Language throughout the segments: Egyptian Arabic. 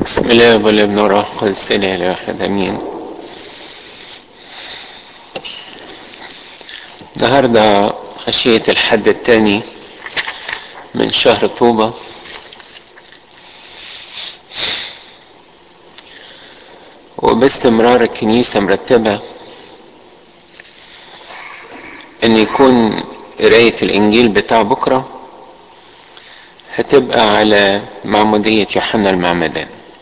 بسم الله والابن والروح القدس الاله الواحد امين النهارده عشية الحد الثاني من شهر طوبة وباستمرار الكنيسة مرتبة ان يكون قراية الانجيل بتاع بكرة هتبقى على معمودية يوحنا المعمدان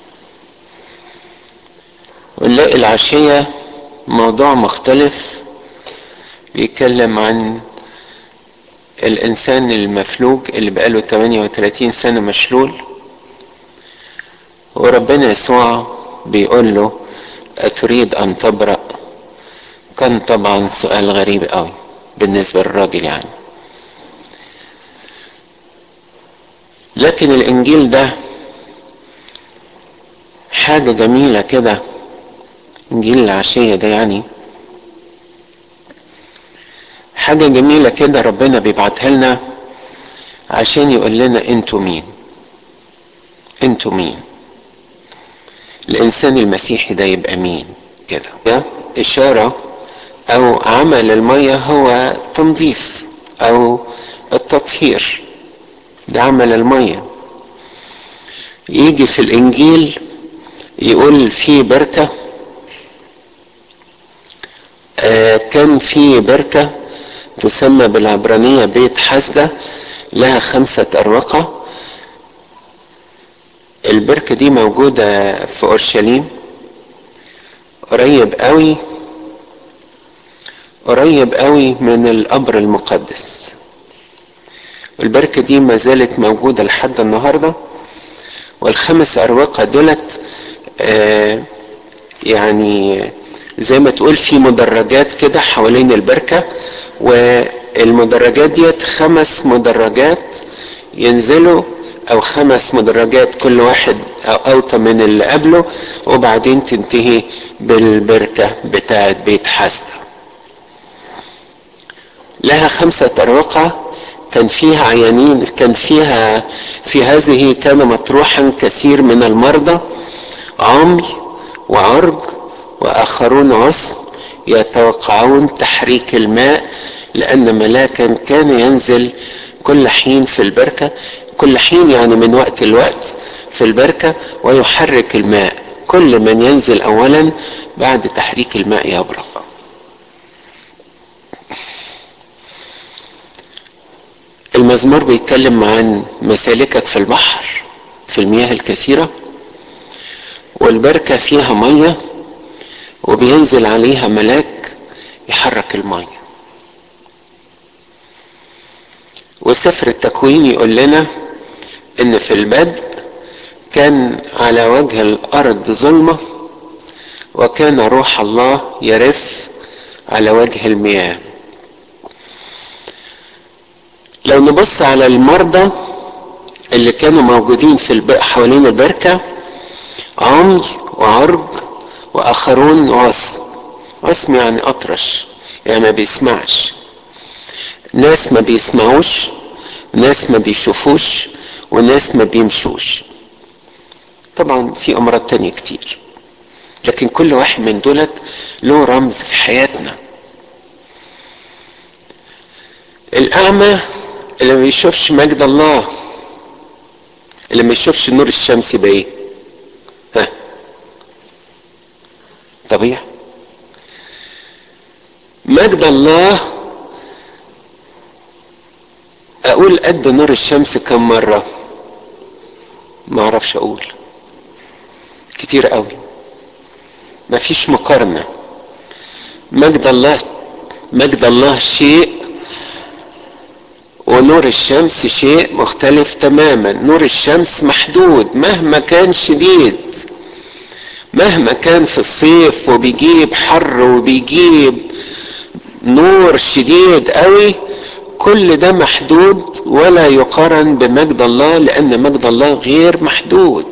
ونلاقي العشية موضوع مختلف بيتكلم عن الإنسان المفلوج اللي بقاله 38 سنة مشلول وربنا يسوع بيقول له أتريد أن تبرأ كان طبعا سؤال غريب قوي بالنسبة للراجل يعني لكن الإنجيل ده حاجة جميلة كده إنجيل العشية ده يعني حاجة جميلة كده ربنا بيبعتها لنا عشان يقول لنا انتوا مين انتوا مين الانسان المسيحي ده يبقى مين كده ده اشارة او عمل المية هو تنظيف او التطهير ده عمل المية يجي في الانجيل يقول في بركة آه كان في بركة تسمى بالعبرانية بيت حسدة لها خمسة أروقة البركة دي موجودة في أورشليم قريب قوي قريب قوي من القبر المقدس البركة دي ما زالت موجودة لحد النهاردة والخمس أروقة دولت آه يعني زي ما تقول في مدرجات كده حوالين البركة والمدرجات ديت خمس مدرجات ينزلوا او خمس مدرجات كل واحد او اوطى من اللي قبله وبعدين تنتهي بالبركة بتاعت بيت حسدة لها خمسة أروقة كان فيها عيانين كان فيها في هذه كان مطروحا كثير من المرضى عمي وعرج واخرون عسر يتوقعون تحريك الماء لان ملاكا كان ينزل كل حين في البركه كل حين يعني من وقت لوقت في البركه ويحرك الماء كل من ينزل اولا بعد تحريك الماء يبرق المزمور بيتكلم عن مسالكك في البحر في المياه الكثيره والبركه فيها ميه وبينزل عليها ملاك يحرك الميه وسفر التكوين يقول لنا ان في البدء كان على وجه الارض ظلمه وكان روح الله يرف على وجه المياه لو نبص على المرضى اللي كانوا موجودين في الب... حوالين البركه عمي وعرج واخرون عصم عصم يعني اطرش يعني ما بيسمعش ناس ما بيسمعوش ناس ما بيشوفوش وناس ما بيمشوش طبعا في امراض تانية كتير لكن كل واحد من دولت له رمز في حياتنا الاعمى اللي ما بيشوفش مجد الله اللي ما يشوفش نور الشمس يبقى ايه ها طبيعي مجد الله اقول قد نور الشمس كم مرة ما اعرفش اقول كتير قوي مفيش مقارنة مجد الله مجد الله شيء ونور الشمس شيء مختلف تماما نور الشمس محدود مهما كان شديد مهما كان في الصيف وبيجيب حر وبيجيب نور شديد قوي كل ده محدود ولا يقارن بمجد الله لان مجد الله غير محدود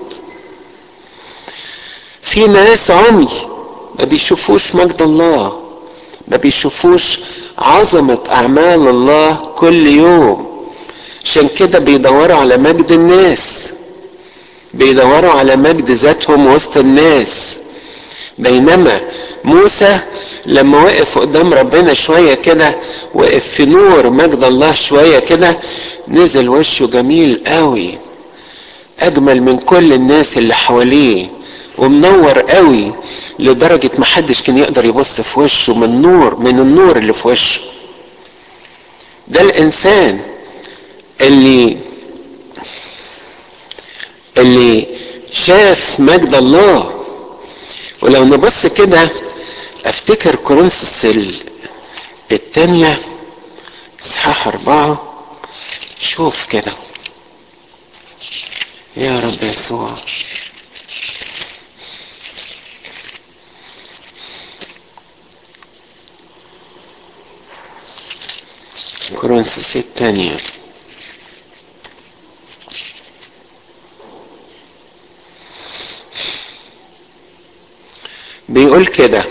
في ناس عمي ما بيشوفوش مجد الله ما بيشوفوش عظمة اعمال الله كل يوم عشان كده بيدوروا على مجد الناس بيدوروا على مجد ذاتهم وسط الناس بينما موسى لما وقف قدام ربنا شوية كده وقف في نور مجد الله شوية كده نزل وشه جميل قوي اجمل من كل الناس اللي حواليه ومنور قوي لدرجة ما حدش كان يقدر يبص في وشه من نور من النور اللي في وشه ده الانسان اللي اللي شاف مجد الله ولو نبص كده افتكر كورنثوس الثانية اصحاح اربعة شوف كده يا رب يسوع كورنثوس الثانية بيقول كده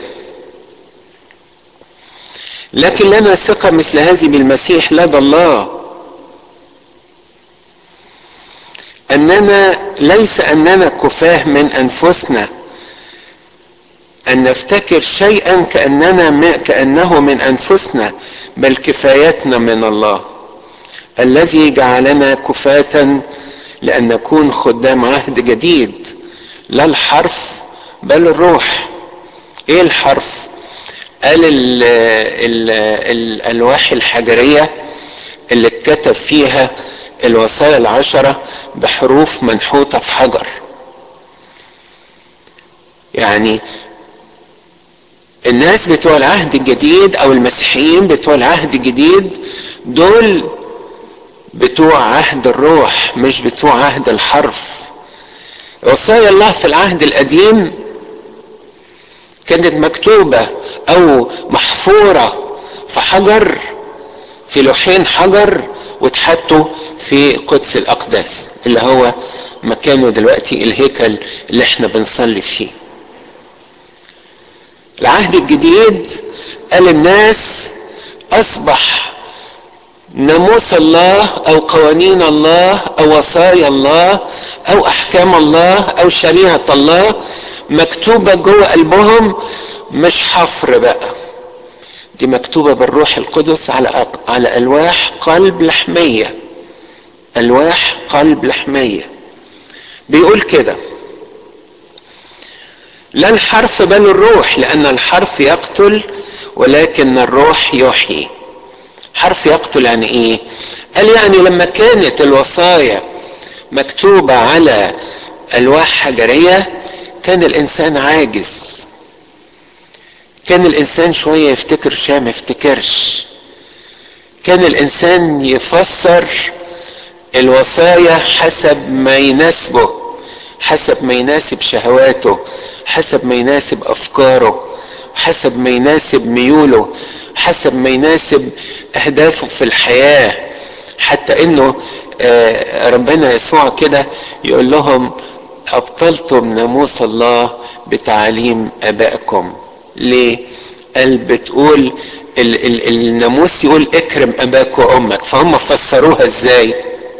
لكن لنا ثقة مثل هذه بالمسيح لدى الله أننا ليس أننا كفاه من أنفسنا أن نفتكر شيئا كأننا كأنه من أنفسنا بل كفايتنا من الله الذي جعلنا كفاة لأن نكون خدام عهد جديد لا الحرف بل الروح ايه الحرف قال ال ال الالواح الحجريه اللي اتكتب فيها الوصايا العشره بحروف منحوته في حجر يعني الناس بتوع العهد الجديد او المسيحيين بتوع العهد الجديد دول بتوع عهد الروح مش بتوع عهد الحرف وصايا الله في العهد القديم كانت مكتوبة أو محفورة في حجر في لوحين حجر واتحطوا في قدس الأقداس اللي هو مكانه دلوقتي الهيكل اللي احنا بنصلي فيه العهد الجديد قال الناس أصبح ناموس الله أو قوانين الله أو وصايا الله أو أحكام الله أو شريعة الله مكتوبة جوه قلبهم مش حفر بقى دي مكتوبة بالروح القدس على على ألواح قلب لحمية ألواح قلب لحمية بيقول كده لا الحرف بل الروح لأن الحرف يقتل ولكن الروح يحيي حرف يقتل يعني ايه قال يعني لما كانت الوصايا مكتوبة على ألواح حجرية كان الانسان عاجز كان الانسان شويه يفتكر شويه ما يفتكرش كان الانسان يفسر الوصايا حسب ما يناسبه حسب ما يناسب شهواته حسب ما يناسب افكاره حسب ما يناسب ميوله حسب ما يناسب اهدافه في الحياه حتى انه ربنا يسوع كده يقول لهم ابطلتم ناموس الله بتعليم ابائكم ليه قال بتقول ال ال الناموس يقول اكرم اباك وامك فهم فسروها ازاي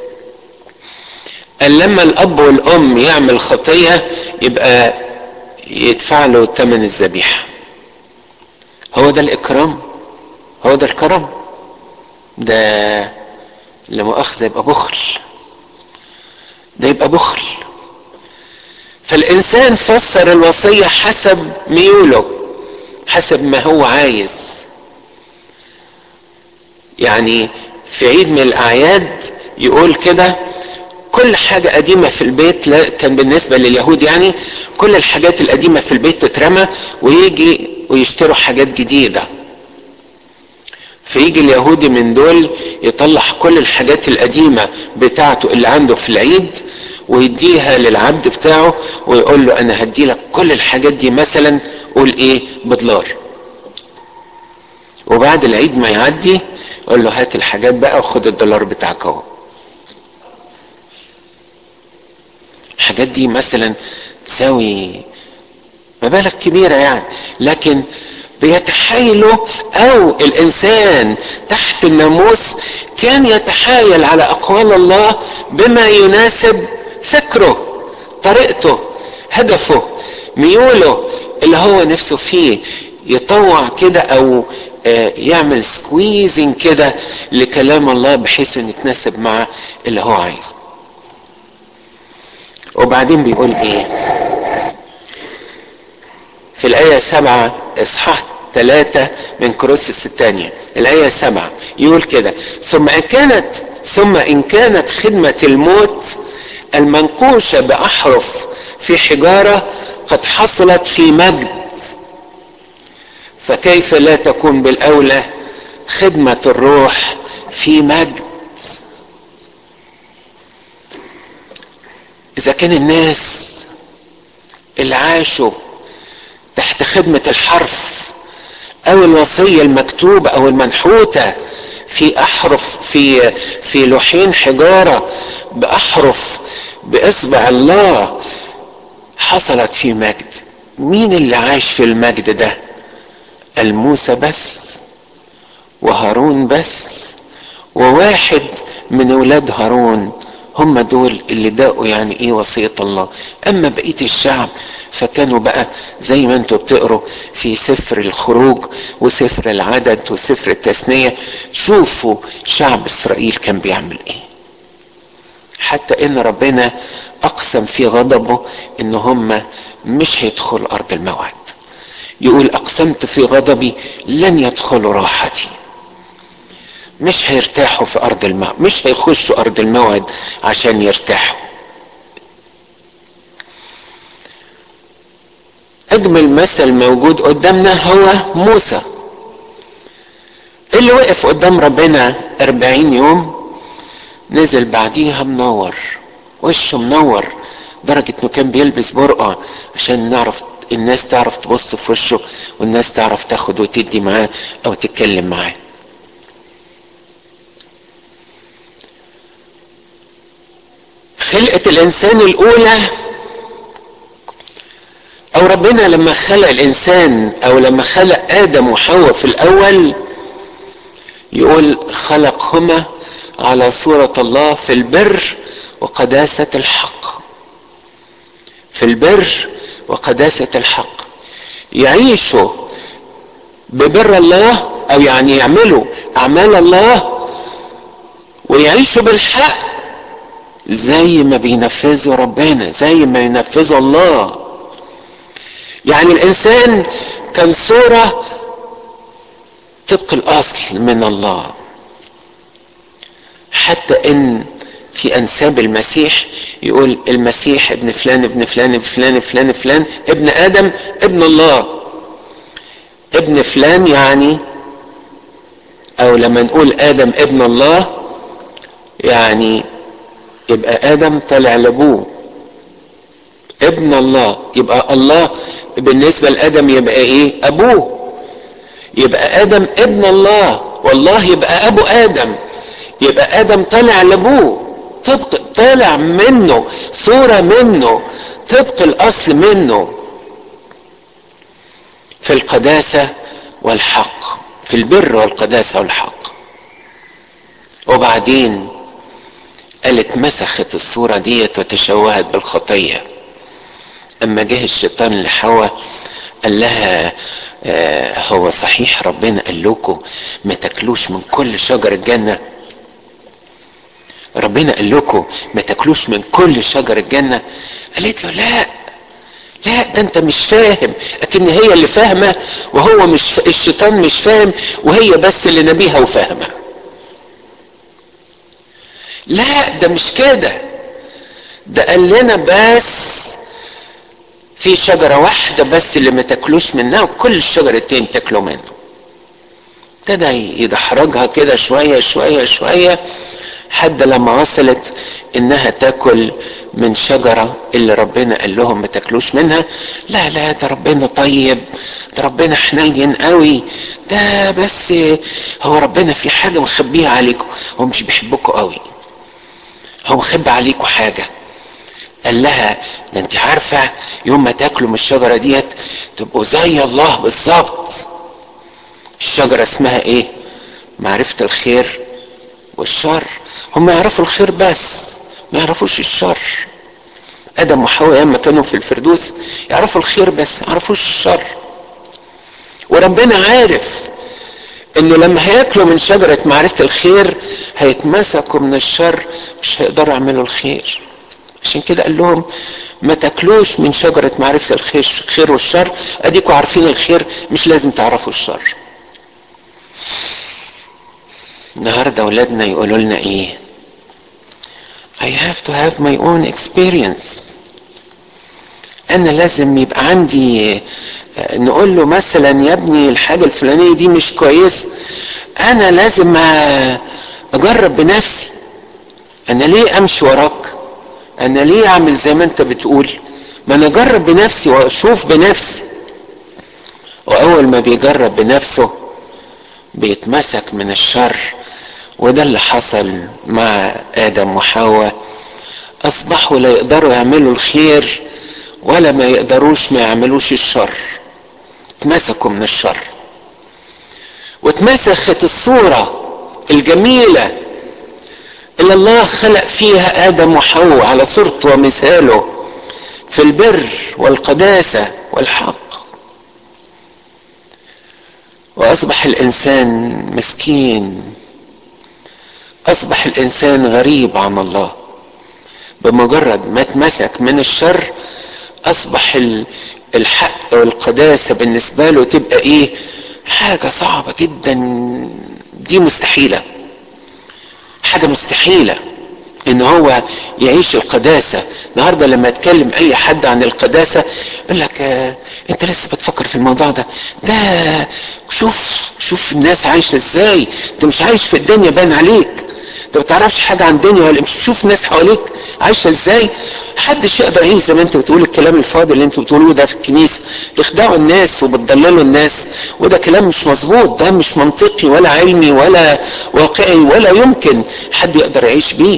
قال لما الاب والام يعمل خطيه يبقى يدفع له ثمن الذبيحه هو ده الاكرام هو ده الكرم ده لمؤاخذه يبقى بخل ده يبقى بخل فالانسان فسر الوصيه حسب ميوله حسب ما هو عايز يعني في عيد من الاعياد يقول كده كل حاجة قديمة في البيت لا كان بالنسبة لليهود يعني كل الحاجات القديمة في البيت تترمى ويجي ويشتروا حاجات جديدة فيجي اليهودي من دول يطلع كل الحاجات القديمة بتاعته اللي عنده في العيد ويديها للعبد بتاعه ويقول له انا هدي لك كل الحاجات دي مثلا قول ايه بدولار وبعد العيد ما يعدي يقول له هات الحاجات بقى وخد الدولار بتاعك اهو الحاجات دي مثلا تساوي مبالغ كبيرة يعني لكن بيتحايلوا او الانسان تحت الناموس كان يتحايل على اقوال الله بما يناسب فكره طريقته هدفه ميوله اللي هو نفسه فيه يطوع كده او يعمل سكويزنج كده لكلام الله بحيث انه يتناسب مع اللي هو عايزه وبعدين بيقول ايه في الآية سبعة إصحاح ثلاثة من كروسس الثانية الآية سبعة يقول كده ثم إن كانت ثم إن كانت خدمة الموت المنقوشة بأحرف في حجارة قد حصلت في مجد فكيف لا تكون بالأولى خدمة الروح في مجد إذا كان الناس اللي عاشوا تحت خدمة الحرف أو الوصية المكتوبة أو المنحوتة في أحرف في في لوحين حجارة بأحرف بإصبع الله حصلت في مجد مين اللي عاش في المجد ده الموسى بس وهارون بس وواحد من ولاد هارون هم دول اللي داقوا يعني ايه وصية الله اما بقية الشعب فكانوا بقى زي ما انتوا بتقروا في سفر الخروج وسفر العدد وسفر التثنية شوفوا شعب اسرائيل كان بيعمل ايه حتى ان ربنا اقسم في غضبه ان هم مش هيدخلوا ارض الموعد يقول اقسمت في غضبي لن يدخلوا راحتي مش هيرتاحوا في ارض الموعد مش هيخشوا ارض الموعد عشان يرتاحوا اجمل مثل موجود قدامنا هو موسى اللي وقف قدام ربنا أربعين يوم نزل بعديها منور وشه منور درجة انه كان بيلبس برقع عشان نعرف الناس تعرف تبص في وشه والناس تعرف تاخد وتدي معاه او تتكلم معاه خلقة الانسان الاولى او ربنا لما خلق الانسان او لما خلق ادم وحواء في الاول يقول خلقهما على صورة الله في البر وقداسة الحق في البر وقداسة الحق يعيشوا ببر الله او يعني يعملوا اعمال الله ويعيشوا بالحق زي ما بينفذوا ربنا زي ما ينفذوا الله يعني الانسان كان صورة طبق الاصل من الله حتى ان في انساب المسيح يقول المسيح ابن فلان ابن فلان ابن فلان فلان فلان ابن ادم ابن الله ابن فلان يعني او لما نقول ادم ابن الله يعني يبقى ادم طلع لابوه ابن الله يبقى الله بالنسبه لادم يبقى ايه ابوه يبقى ادم ابن الله والله يبقى ابو ادم يبقى ادم طالع لابوه طبق طالع منه صوره منه طبق الاصل منه في القداسه والحق في البر والقداسه والحق وبعدين قالت مسخت الصوره ديت وتشوهت بالخطيه اما جه الشيطان لحواء قال لها آه هو صحيح ربنا قال لكم ما تاكلوش من كل شجر الجنه ربنا قال لكم ما تاكلوش من كل شجر الجنه قالت له لا لا ده انت مش فاهم لكن هي اللي فاهمه وهو مش ف... الشيطان مش فاهم وهي بس اللي نبيها وفاهمه لا ده مش كده ده قال لنا بس في شجرة واحدة بس اللي ما تاكلوش منها وكل الشجر التاني تاكلوا منه ابتدى يدحرجها كده شوية شوية شوية حد لما وصلت انها تاكل من شجرة اللي ربنا قال لهم ما تاكلوش منها لا لا ده ربنا طيب ده ربنا حنين قوي ده بس هو ربنا في حاجة مخبيها عليكم هو مش بيحبكم قوي هو مخبي عليكم حاجة قال لها ده انت عارفة يوم ما تاكلوا من الشجرة ديت تبقوا زي الله بالظبط الشجرة اسمها ايه معرفة الخير والشر هم يعرفوا الخير بس ما يعرفوش الشر ادم وحواء لما كانوا في الفردوس يعرفوا الخير بس يعرفوش الشر وربنا عارف انه لما هياكلوا من شجرة معرفة الخير هيتمسكوا من الشر مش هيقدروا يعملوا الخير عشان كده قال لهم ما تاكلوش من شجرة معرفة الخير والشر اديكوا عارفين الخير مش لازم تعرفوا الشر النهاردة اولادنا يقولوا لنا ايه I have to have my own experience انا لازم يبقى عندي نقول له مثلا يا ابني الحاجة الفلانية دي مش كويس انا لازم اجرب بنفسي انا ليه امشي وراك انا ليه اعمل زي ما انت بتقول ما انا اجرب بنفسي واشوف بنفسي واول ما بيجرب بنفسه بيتمسك من الشر وده اللي حصل مع ادم وحواء اصبحوا لا يقدروا يعملوا الخير ولا ما يقدروش ما يعملوش الشر اتمسكوا من الشر واتمسخت الصورة الجميلة اللي الله خلق فيها آدم وحواء على صورته ومثاله في البر والقداسة والحق وأصبح الإنسان مسكين أصبح الإنسان غريب عن الله بمجرد ما اتمسك من الشر أصبح الحق والقداسة بالنسبة له تبقى إيه حاجة صعبة جدا دي مستحيلة حاجة مستحيلة ان هو يعيش القداسة النهاردة لما اتكلم اي حد عن القداسة يقول لك آه انت لسه بتفكر في الموضوع ده ده شوف شوف الناس عايشة ازاي انت مش عايش في الدنيا باين عليك انت ما تعرفش حاجة عن الدنيا ولا مش تشوف الناس حواليك عايشة ازاي محدش يقدر يعيش زي ما انت بتقول الكلام الفاضي اللي انتوا بتقولوه ده في الكنيسة تخدعوا الناس وبتضللوا الناس وده كلام مش مظبوط ده مش منطقي ولا علمي ولا واقعي ولا يمكن حد يقدر يعيش بيه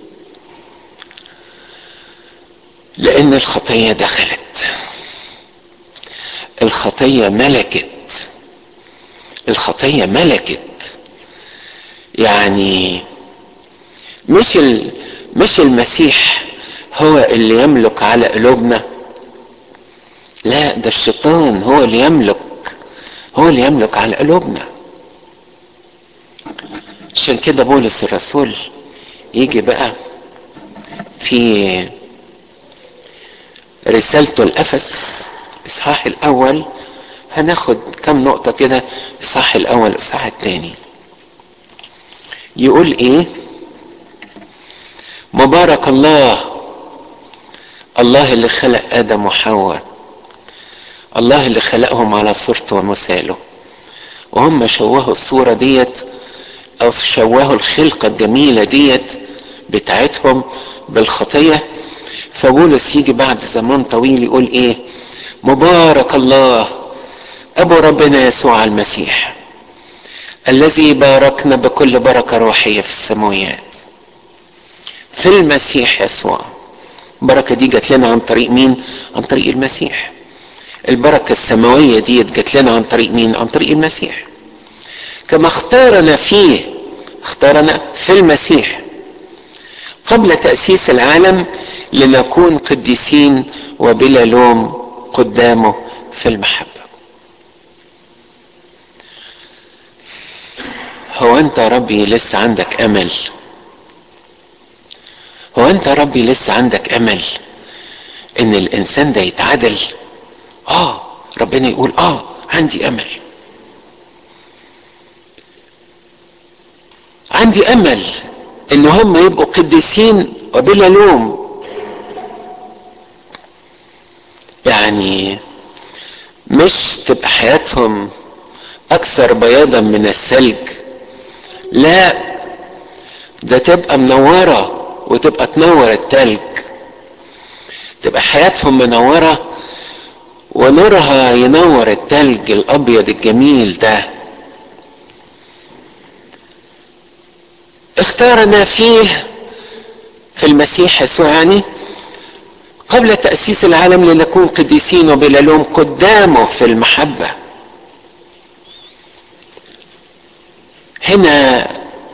لان الخطية دخلت الخطية ملكت الخطية ملكت يعني مش ال... مش المسيح هو اللي يملك على قلوبنا لا ده الشيطان هو اللي يملك هو اللي يملك على قلوبنا عشان كده بولس الرسول يجي بقى في رسالته لأفسس إصحاح الأول هناخد كم نقطة كده الإصحاح الأول الإصحاح الثاني يقول إيه مبارك الله الله اللي خلق آدم وحواء الله اللي خلقهم على صورته ومثاله وهم شوهوا الصورة ديت أو شوهوا الخلقة الجميلة ديت بتاعتهم بالخطية فبولس يجي بعد زمان طويل يقول ايه مبارك الله ابو ربنا يسوع المسيح الذي باركنا بكل بركه روحيه في السماويات في المسيح يسوع البركه دي جات لنا عن طريق مين عن طريق المسيح البركه السماويه دي جات لنا عن طريق مين عن طريق المسيح كما اختارنا فيه اختارنا في المسيح قبل تاسيس العالم لنكون قديسين وبلا لوم قدامه في المحبة هو انت يا ربي لسه عندك امل هو انت يا ربي لسه عندك امل ان الانسان ده يتعدل اه ربنا يقول اه عندي امل عندي امل ان هم يبقوا قديسين وبلا لوم يعني مش تبقى حياتهم اكثر بياضا من الثلج لا ده تبقى منوره وتبقى تنور التلج تبقى حياتهم منوره ونورها ينور التلج الابيض الجميل ده اختارنا فيه في المسيح يسوع يعني قبل تأسيس العالم لنكون قديسين وبلا لوم قدامه في المحبة هنا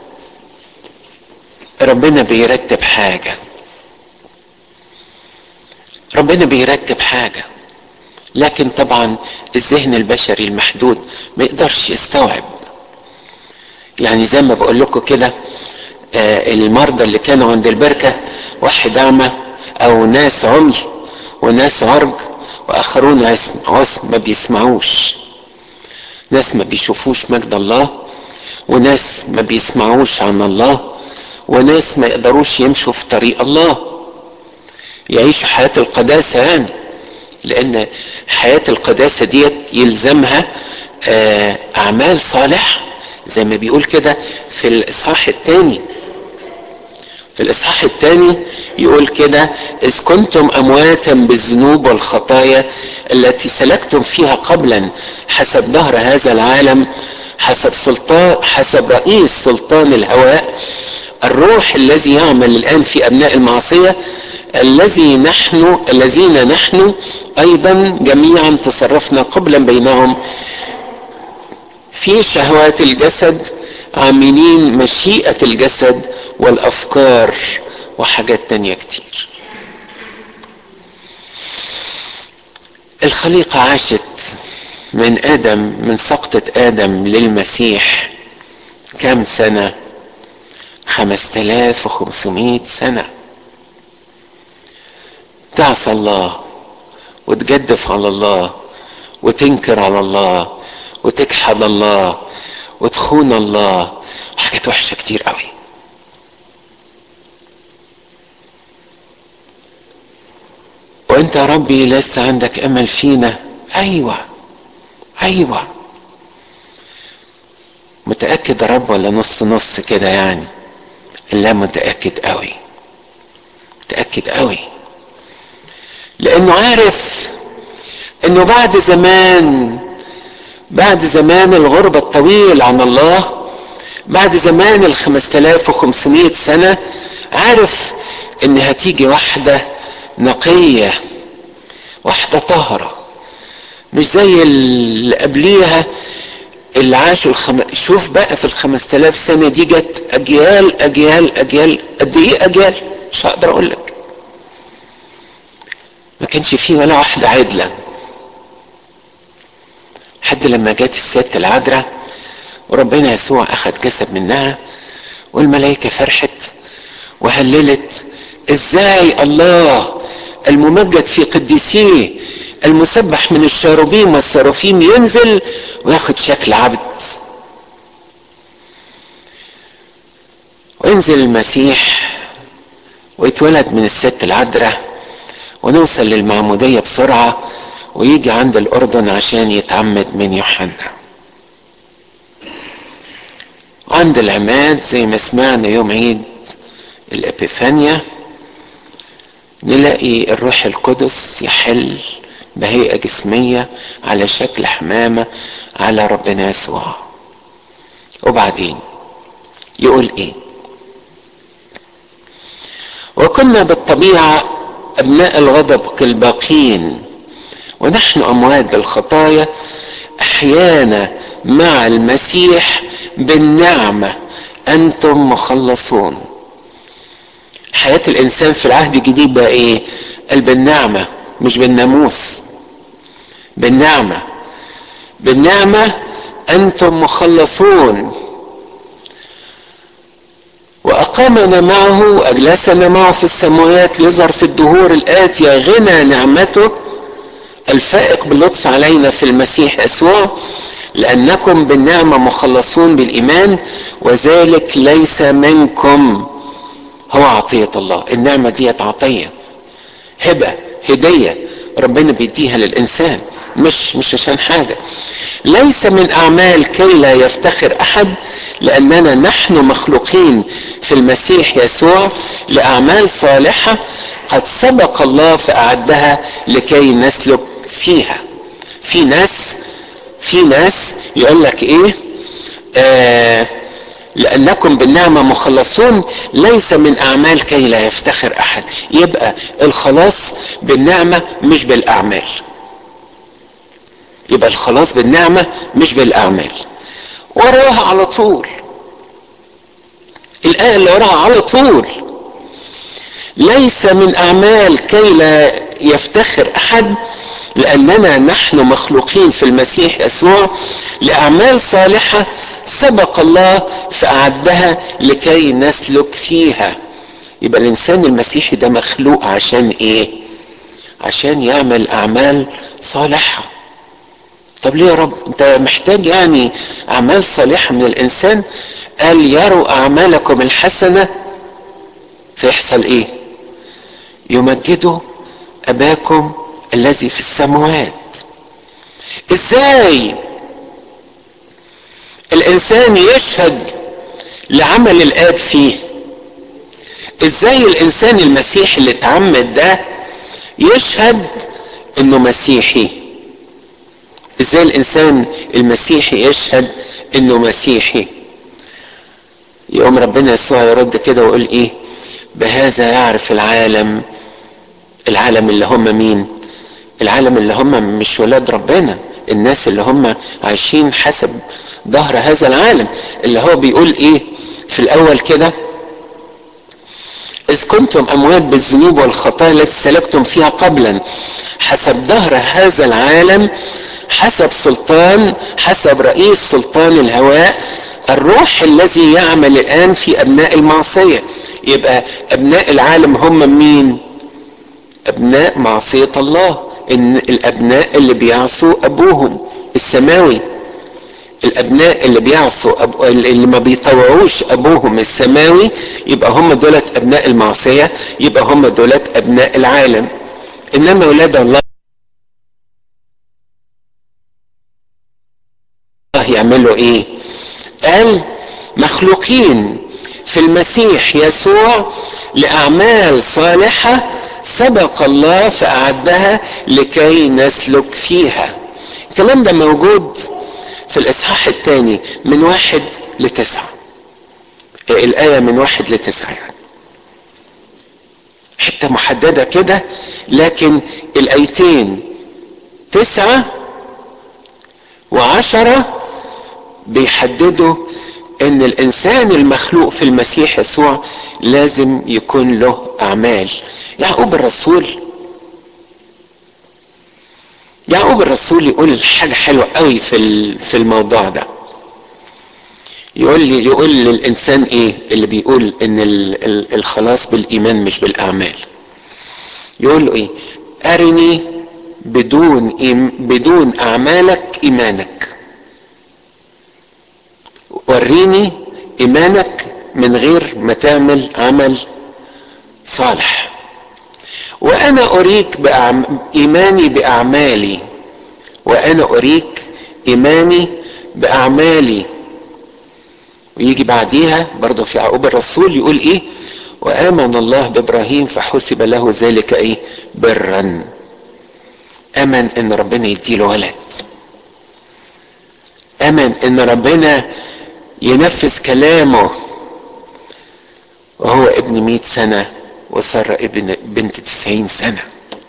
ربنا بيرتب حاجة ربنا بيرتب حاجه لكن طبعا الذهن البشري المحدود ما يقدرش يستوعب يعني زي ما بقول لكم كده آه المرضى اللي كانوا عند البركه واحد اعمى او ناس عمي وناس عرج واخرون عسم عسم ما بيسمعوش ناس ما بيشوفوش مجد الله وناس ما بيسمعوش عن الله وناس ما يقدروش يمشوا في طريق الله يعيشوا حياة القداسة يعني لأن حياة القداسة ديت يلزمها أعمال صالحة زي ما بيقول كده في الإصحاح الثاني في الإصحاح الثاني يقول كده إذ كنتم أمواتا بالذنوب والخطايا التي سلكتم فيها قبلا حسب ظهر هذا العالم حسب سلطان حسب رئيس سلطان الهواء الروح الذي يعمل الآن في أبناء المعصية الذي نحن الذين نحن أيضا جميعا تصرفنا قبلا بينهم في شهوات الجسد عاملين مشيئة الجسد والأفكار وحاجات تانية كتير الخليقة عاشت من آدم من سقطة آدم للمسيح كم سنة خمسة آلاف وخمسمائة سنة تعصى الله وتجدف على الله وتنكر على الله وتجحد الله وتخون الله حاجات وحشة كتير قوي وانت يا ربي لسه عندك امل فينا ايوه ايوه متاكد يا رب ولا نص نص كده يعني لا متاكد قوي متاكد قوي لانه عارف انه بعد زمان بعد زمان الغربة الطويل عن الله بعد زمان ال 5500 سنة عارف ان هتيجي واحدة نقية واحدة طاهرة مش زي اللي قبليها اللي عاشوا الخم... شوف بقى في ال 5000 سنة دي جت أجيال أجيال أجيال قد إيه أجيال؟ مش هقدر أقول لك. ما كانش فيه ولا واحدة عدلة. لحد لما جت الست العذراء وربنا يسوع أخذ جسد منها والملائكة فرحت وهللت إزاي الله الممجد في قديسيه المسبح من الشاروبيم والسرافيم ينزل وياخد شكل عبد وينزل المسيح ويتولد من الست العذراء ونوصل للمعمودية بسرعة ويجي عند الأردن عشان يتعمد من يوحنا عند العماد زي ما سمعنا يوم عيد الإبيفانيا نلاقي الروح القدس يحل بهيئة جسمية على شكل حمامة على ربنا يسوع وبعدين يقول ايه وكنا بالطبيعة أبناء الغضب كالباقين ونحن أموات الخطايا أحيانا مع المسيح بالنعمة أنتم مخلصون حياة الإنسان في العهد الجديد بقى إيه؟ قال بالنعمة مش بالناموس بالنعمة بالنعمة أنتم مخلصون وأقامنا معه وأجلسنا معه في السماوات ليظهر في الدهور الآتية غنى نعمته الفائق باللطف علينا في المسيح يسوع لأنكم بالنعمة مخلصون بالإيمان وذلك ليس منكم هو عطية الله النعمة دي عطية هبة هدية ربنا بيديها للإنسان مش مش عشان حاجة ليس من أعمال كي لا يفتخر أحد لأننا نحن مخلوقين في المسيح يسوع لأعمال صالحة قد سبق الله فأعدها لكي نسلك فيها في ناس في ناس يقول لك ايه آه لأنكم بالنعمة مخلصون ليس من أعمال كي لا يفتخر أحد يبقى الخلاص بالنعمة مش بالأعمال يبقى الخلاص بالنعمة مش بالأعمال وراها على طول الآية اللي وراها على طول ليس من أعمال كي لا يفتخر احد لاننا نحن مخلوقين في المسيح يسوع لاعمال صالحه سبق الله فاعدها لكي نسلك فيها يبقى الانسان المسيحي ده مخلوق عشان ايه عشان يعمل اعمال صالحه طب ليه يا رب انت محتاج يعني اعمال صالحه من الانسان قال يروا اعمالكم الحسنه فيحصل ايه يمجدوا اباكم الذي في السماوات ازاي الانسان يشهد لعمل الاب فيه ازاي الانسان المسيحي اللي اتعمد ده يشهد انه مسيحي ازاي الانسان المسيحي يشهد انه مسيحي يقوم ربنا يسوع يرد كده ويقول ايه بهذا يعرف العالم العالم اللي هم مين العالم اللي هم مش ولاد ربنا الناس اللي هم عايشين حسب ظهر هذا العالم اللي هو بيقول ايه في الاول كده إذ كنتم أموات بالذنوب والخطايا التي سلكتم فيها قبلا حسب ظهر هذا العالم حسب سلطان حسب رئيس سلطان الهواء الروح الذي يعمل الآن في أبناء المعصية يبقى أبناء العالم هم مين؟ أبناء معصية الله إن الأبناء اللي بيعصوا أبوهم السماوي الابناء اللي بيعصوا أب... اللي ما بيطوعوش ابوهم السماوي يبقى هم دولت ابناء المعصيه يبقى هم دولت ابناء العالم انما اولاد الله يعملوا ايه قال مخلوقين في المسيح يسوع لاعمال صالحه سبق الله فاعدها لكي نسلك فيها الكلام ده موجود في الإصحاح الثاني من واحد لتسعة الآية من واحد لتسعة يعني حتة محددة كده لكن الآيتين تسعة وعشرة بيحددوا ان الانسان المخلوق في المسيح يسوع لازم يكون له اعمال يعقوب الرسول يعقوب الرسول يقول حاجة حلوة قوي في في الموضوع ده يقول لي يقول للإنسان إيه اللي بيقول إن الخلاص بالإيمان مش بالأعمال يقول له إيه أرني بدون إيم بدون أعمالك إيمانك وريني إيمانك من غير ما تعمل عمل صالح وانا اريك بأعم... ايماني باعمالي وانا اريك ايماني باعمالي ويجي بعديها برضه في يعقوب الرسول يقول ايه وامن الله بابراهيم فحسب له ذلك ايه برا امن ان ربنا يديله ولد امن ان ربنا ينفذ كلامه وهو ابن مئة سنه وسارة ابن بنت تسعين سنة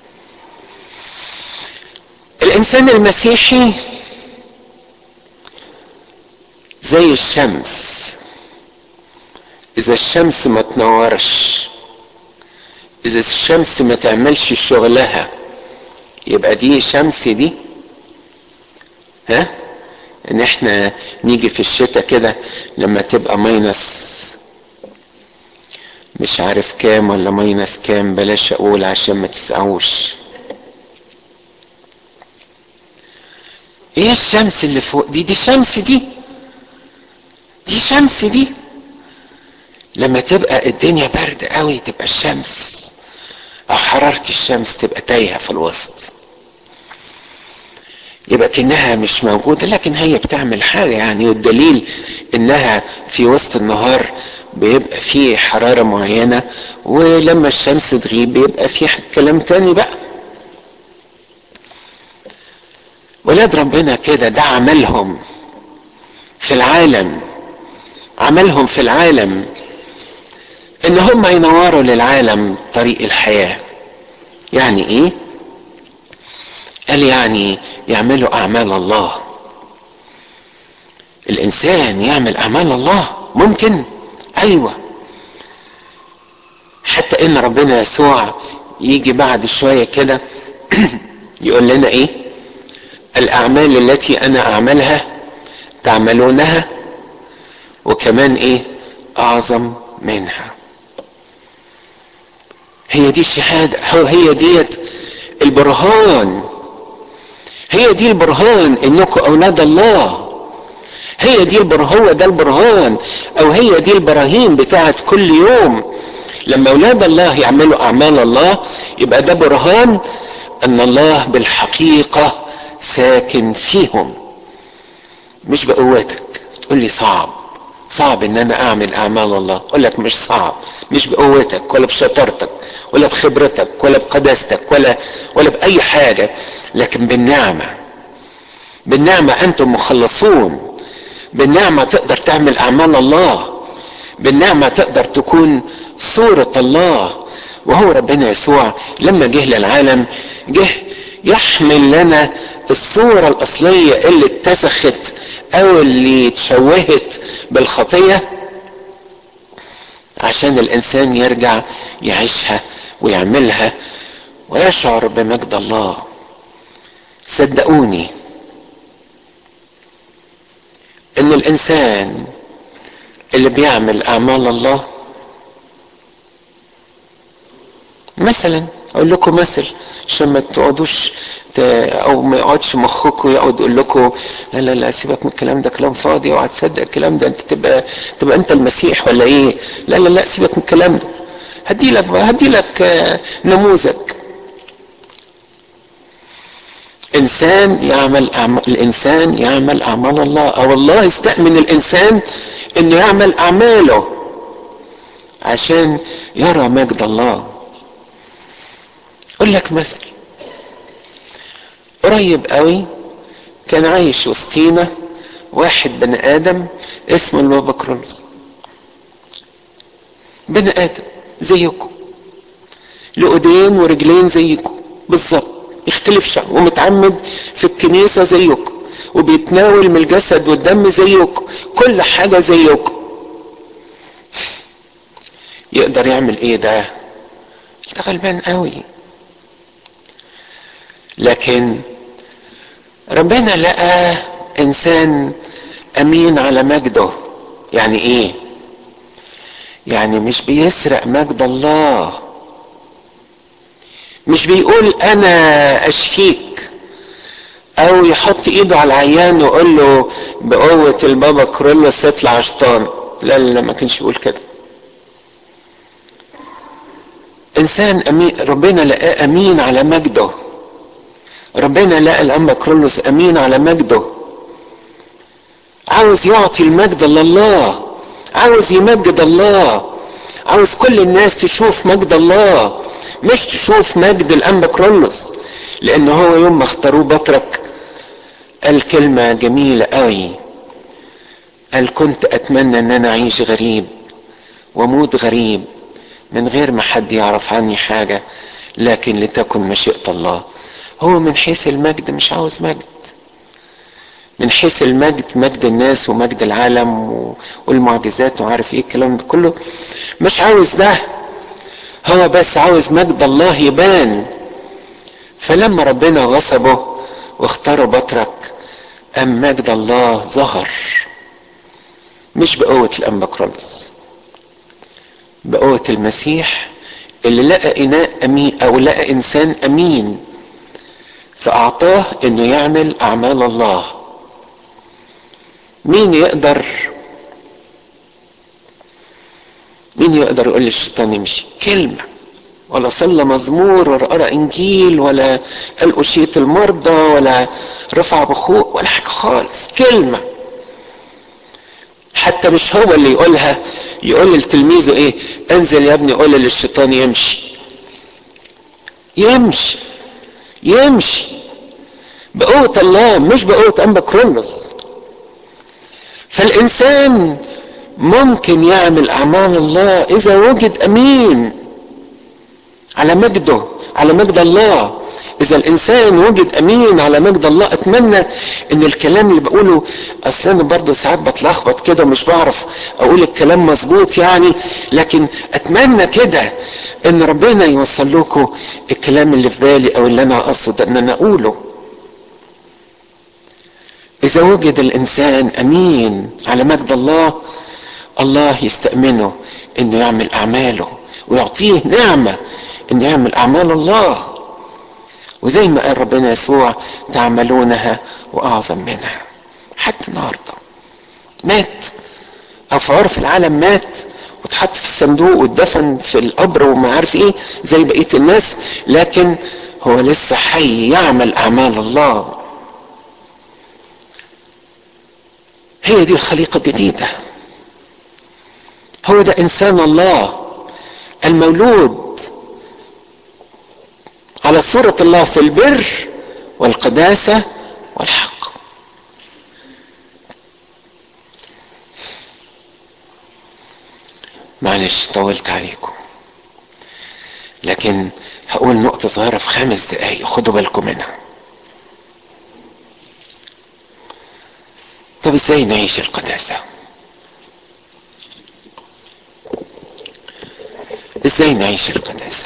الإنسان المسيحي زي الشمس إذا الشمس ما تنورش إذا الشمس ما تعملش شغلها يبقى دي شمس دي ها ان احنا نيجي في الشتاء كده لما تبقى ماينس مش عارف كام ولا ماينس كام بلاش اقول عشان ما تسعوش ايه الشمس اللي فوق دي دي شمس دي دي شمس دي لما تبقى الدنيا برد قوي تبقى الشمس او حرارة الشمس تبقى تايهة في الوسط يبقى كأنها مش موجودة لكن هي بتعمل حاجة يعني والدليل انها في وسط النهار بيبقى فيه حرارة معينة ولما الشمس تغيب بيبقى فيه كلام تاني بقى ولاد ربنا كده ده عملهم في العالم عملهم في العالم ان هم ينوروا للعالم طريق الحياة يعني ايه قال يعني يعملوا اعمال الله الانسان يعمل اعمال الله ممكن ايوه حتى ان ربنا يسوع يجي بعد شويه كده يقول لنا ايه الاعمال التي انا اعملها تعملونها وكمان ايه اعظم منها هي دي الشهادة هي ديت البرهان هي دي البرهان انكم اولاد الله هي دي البرهان هو ده البرهان او هي دي البراهين بتاعت كل يوم لما اولاد الله يعملوا اعمال الله يبقى ده برهان ان الله بالحقيقة ساكن فيهم مش بقوتك تقول لي صعب صعب ان انا اعمل اعمال الله اقول لك مش صعب مش بقوتك ولا بشطارتك ولا بخبرتك ولا بقداستك ولا ولا باي حاجه لكن بالنعمه بالنعمه انتم مخلصون بالنعمه تقدر تعمل اعمال الله بالنعمه تقدر تكون صوره الله وهو ربنا يسوع لما جه للعالم جه يحمل لنا الصورة الأصلية اللي اتسخت أو اللي اتشوهت بالخطية عشان الإنسان يرجع يعيشها ويعملها ويشعر بمجد الله صدقوني إن الإنسان اللي بيعمل أعمال الله مثلا اقول لكم مثل عشان ما تقعدوش او ما يقعدش مخكم يقعد يقول لكم لا لا لا سيبك من الكلام ده كلام فاضي اوعى تصدق الكلام ده انت تبقى تبقى انت المسيح ولا ايه لا لا لا سيبك من الكلام ده هدي لك هدي لك نموذج انسان يعمل أعمال الانسان يعمل اعمال الله او الله يستأمن الانسان انه يعمل اعماله عشان يرى مجد الله اقول لك مثل قريب قوي كان عايش وسطينا واحد بني ادم اسمه البابا كرولوس بني ادم زيكم له ايدين ورجلين زيكم بالظبط يختلفش ومتعمد في الكنيسة زيكم وبيتناول من الجسد والدم زيكم كل حاجة زيكم يقدر يعمل ايه ده ده غلبان قوي لكن ربنا لقى انسان امين على مجده يعني ايه يعني مش بيسرق مجد الله مش بيقول انا اشفيك او يحط ايده على العيان ويقول له بقوة البابا كرولوس اطلع شيطان لا لا ما كانش يقول كده انسان امين ربنا لقاه امين على مجده ربنا لقى الأنبا كرولوس أمين على مجده عاوز يعطي المجد لله عاوز يمجد الله عاوز كل الناس تشوف مجد الله مش تشوف مجد الأنبا كرولوس لأن هو يوم ما اختاروه بطرك قال كلمة جميلة قوي قال كنت أتمنى أن أنا أعيش غريب وأموت غريب من غير ما حد يعرف عني حاجة لكن لتكن مشيئة الله هو من حيث المجد مش عاوز مجد من حيث المجد مجد الناس ومجد العالم والمعجزات وعارف ايه الكلام ده كله مش عاوز ده هو بس عاوز مجد الله يبان فلما ربنا غصبه واختار بطرك أم مجد الله ظهر مش بقوة الأنبكرونس بقوة المسيح اللي لقى إناء أمين أو لقى إنسان أمين فأعطاه إنه يعمل أعمال الله مين يقدر مين يقدر يقول للشيطان يمشي كلمة ولا صلى مزمور ولا قرأ إنجيل ولا قال أشيت المرضى ولا رفع بخوء ولا حاجة خالص كلمة حتى مش هو اللي يقولها يقول لتلميذه ايه انزل يا ابني قول للشيطان يمشي يمشي يمشي بقوة الله مش بقوة أنبا كرولوس فالإنسان ممكن يعمل أعمال الله إذا وجد أمين على مجده على مجد الله إذا الإنسان وجد أمين على مجد الله أتمنى إن الكلام اللي بقوله أصل أنا برضه ساعات بتلخبط كده مش بعرف أقول الكلام مظبوط يعني لكن أتمنى كده ان ربنا يوصل لكم الكلام اللي في بالي او اللي انا اقصد ان انا اقوله اذا وجد الانسان امين على مجد الله الله يستأمنه انه يعمل اعماله ويعطيه نعمة انه يعمل اعمال الله وزي ما قال ربنا يسوع تعملونها واعظم منها حتى النهارده مات او في عرف العالم مات واتحط في الصندوق واتدفن في القبر وما عارف ايه زي بقيه الناس لكن هو لسه حي يعمل اعمال الله هي دي الخليقه الجديده هو ده انسان الله المولود على صورة الله في البر والقداسة والحق معلش طولت عليكم لكن هقول نقطة صغيرة في خمس دقايق خدوا بالكم منها طب ازاي نعيش القداسه ازاي نعيش القداسة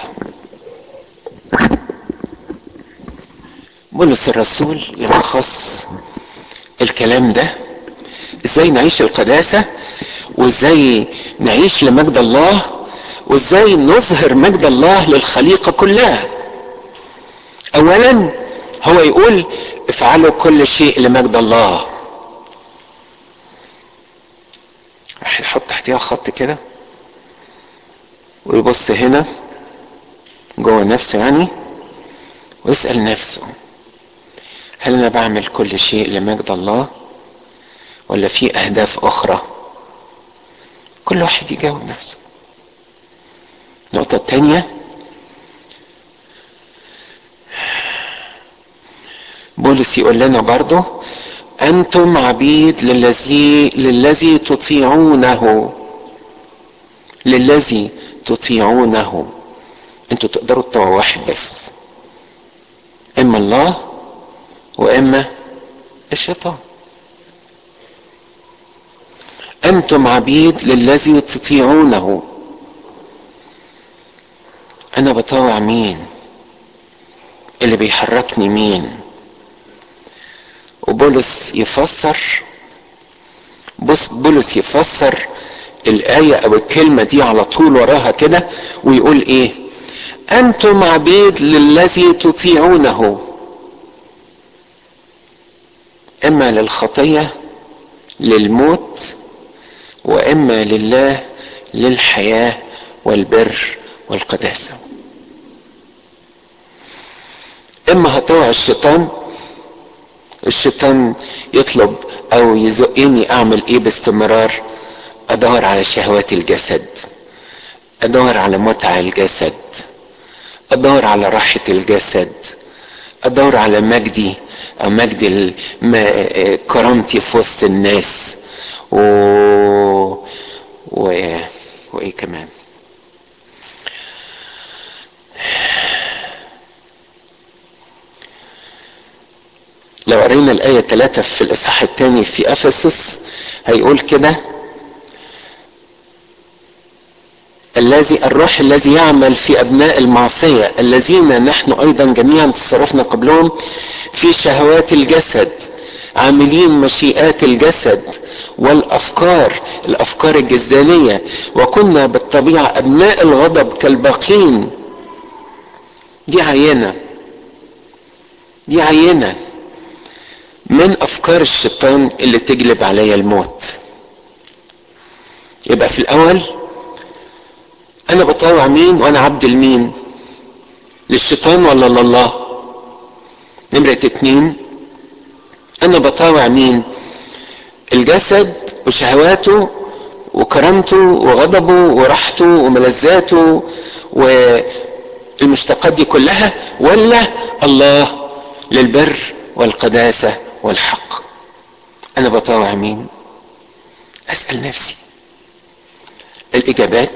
بولس الرسول يلخص الكلام ده ازاي نعيش القداسة وازاي نعيش لمجد الله وازاي نظهر مجد الله للخليقة كلها اولا هو يقول افعلوا كل شيء لمجد الله هنحط تحتها خط كده ويبص هنا جوه نفسه يعني ويسأل نفسه هل أنا بعمل كل شيء لمجد الله ولا في أهداف أخرى كل واحد يجاوب نفسه النقطة الثانية بولس يقول لنا برضه أنتم عبيد للذي للذي تطيعونه للذي تطيعونه انتوا تقدروا تطيعوا واحد بس اما الله واما الشيطان انتم عبيد للذي تطيعونه انا بطاوع مين اللي بيحركني مين وبولس يفسر بص بولس يفسر الآية أو الكلمة دي على طول وراها كده ويقول إيه؟ أنتم عبيد للذي تطيعونه إما للخطية للموت وإما لله للحياة والبر والقداسة إما هطوع الشيطان الشيطان يطلب أو يزقني أعمل إيه باستمرار ادور على شهوات الجسد ادور على متع الجسد ادور على راحة الجسد ادور على مجدي او مجد كرامتي في وسط الناس و... و... وايه كمان لو قرينا الآية 3 في الإصحاح الثاني في أفسس هيقول كده الذي الروح الذي يعمل في ابناء المعصيه الذين نحن ايضا جميعا تصرفنا قبلهم في شهوات الجسد عاملين مشيئات الجسد والافكار الافكار الجسدانيه وكنا بالطبيعه ابناء الغضب كالباقين دي عينه دي عينه من افكار الشيطان اللي تجلب عليا الموت يبقى في الاول انا بطاوع مين وانا عبد لمين للشيطان ولا لله نمرة اتنين انا بطاوع مين الجسد وشهواته وكرامته وغضبه وراحته وملذاته والمشتقات دي كلها ولا الله للبر والقداسة والحق انا بطاوع مين اسأل نفسي الاجابات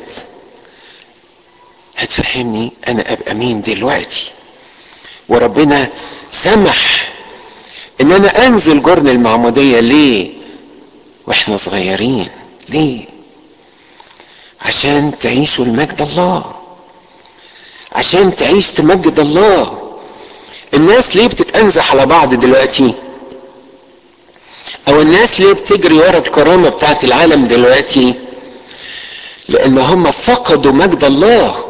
هتفهمني انا ابقى مين دلوقتي وربنا سمح ان انا انزل جرن المعمودية ليه واحنا صغيرين ليه عشان تعيشوا المجد الله عشان تعيش تمجد الله الناس ليه بتتأنزح على بعض دلوقتي او الناس ليه بتجري ورا الكرامة بتاعت العالم دلوقتي لان هم فقدوا مجد الله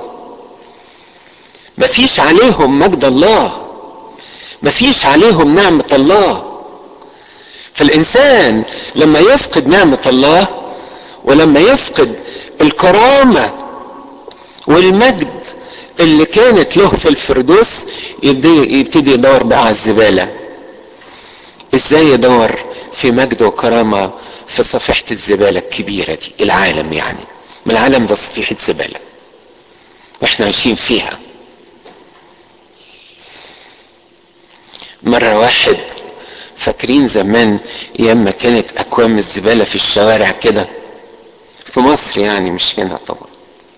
مفيش عليهم مجد الله مفيش عليهم نعمة الله فالإنسان لما يفقد نعمة الله ولما يفقد الكرامة والمجد اللي كانت له في الفردوس يبتدي يدور بقى على الزبالة ازاي يدور في مجد وكرامة في صفيحة الزبالة الكبيرة دي العالم يعني ما العالم ده صفيحة زبالة واحنا عايشين فيها مرة واحد فاكرين زمان ايام ما كانت اكوام الزبالة في الشوارع كده في مصر يعني مش هنا طبعا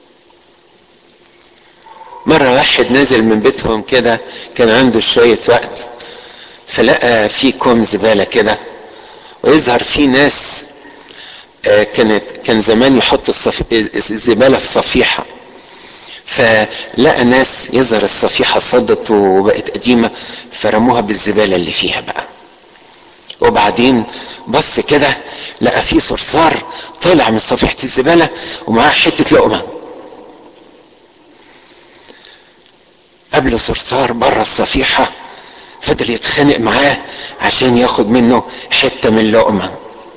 مرة واحد نزل من بيتهم كده كان عنده شوية وقت فلقى في كوم زبالة كده ويظهر في ناس كانت كان زمان يحط الصف... الزبالة في صفيحة فلقى ناس يظهر الصفيحة صدت وبقت قديمة فرموها بالزبالة اللي فيها بقى وبعدين بص كده لقى في صرصار طلع من صفيحة الزبالة ومعاه حتة لقمة قبل صرصار بره الصفيحة فضل يتخانق معاه عشان ياخد منه حتة من لقمة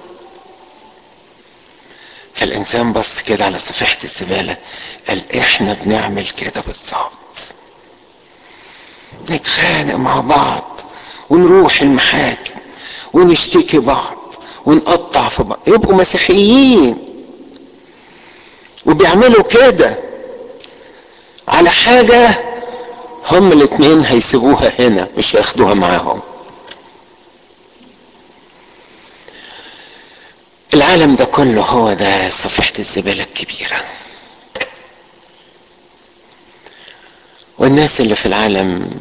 فالإنسان بص كده على صفيحة الزبالة قال إحنا بنعمل كده بالظبط نتخانق مع بعض ونروح المحاكم ونشتكي بعض ونقطع في بعض يبقوا مسيحيين وبيعملوا كده على حاجة هم الاتنين هيسيبوها هنا مش هياخدوها معاهم العالم ده كله هو ده صفيحة الزبالة الكبيرة والناس اللي في العالم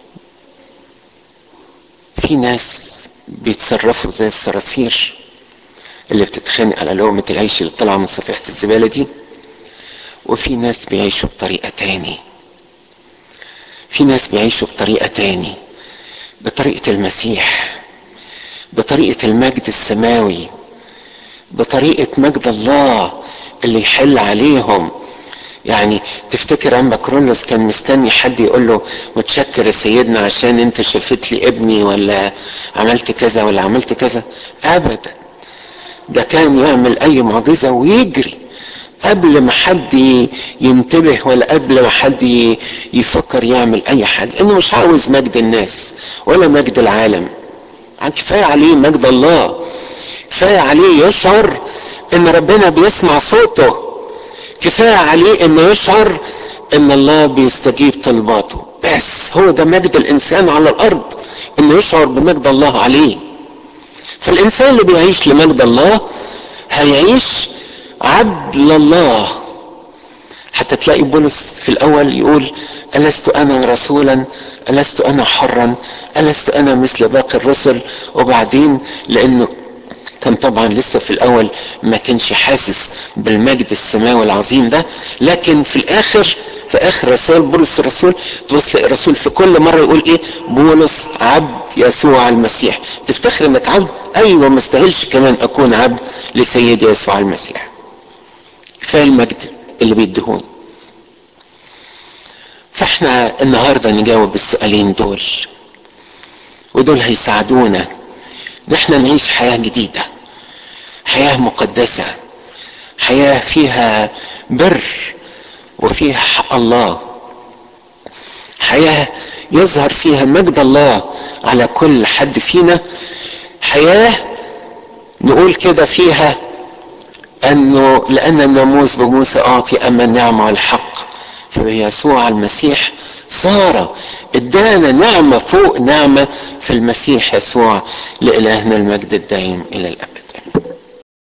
في ناس بيتصرفوا زي الصراصير اللي بتتخانق على لقمة العيش اللي طالعة من صفيحة الزبالة دي وفي ناس بيعيشوا بطريقة تاني في ناس بيعيشوا بطريقة تاني بطريقة المسيح بطريقة المجد السماوي بطريقة مجد الله اللي يحل عليهم يعني تفتكر أما كرولوس كان مستني حد يقول له متشكر يا سيدنا عشان انت شفت لي ابني ولا عملت كذا ولا عملت كذا ابدا ده كان يعمل اي معجزة ويجري قبل ما حد ينتبه ولا قبل ما حد يفكر يعمل اي حاجة انه مش عاوز مجد الناس ولا مجد العالم كفاية عليه مجد الله كفاية عليه يشعر ان ربنا بيسمع صوته كفاية عليه انه يشعر ان الله بيستجيب طلباته بس هو ده مجد الانسان على الارض انه يشعر بمجد الله عليه فالانسان اللي بيعيش لمجد الله هيعيش عبد لله حتى تلاقي بولس في الاول يقول ألست أنا رسولا ألست أنا حرا ألست أنا مثل باقي الرسل وبعدين لأنه كان طبعا لسه في الاول ما كانش حاسس بالمجد السماوي العظيم ده لكن في الاخر في اخر رسائل بولس الرسول تبص الرسول في كل مره يقول ايه بولس عبد يسوع المسيح تفتخر انك عبد ايوه ما استاهلش كمان اكون عبد لسيدي يسوع المسيح كفايه المجد اللي بيديهون فاحنا النهارده نجاوب السؤالين دول ودول هيساعدونا ان احنا نعيش حياه جديده حياه مقدسه حياه فيها بر وفيها حق الله حياه يظهر فيها مجد الله على كل حد فينا حياه نقول كده فيها انه لان الناموس بموسى اعطي اما النعمه والحق فبيسوع المسيح صار ادانا نعمه فوق نعمه في المسيح يسوع لالهنا المجد الدائم الى الابد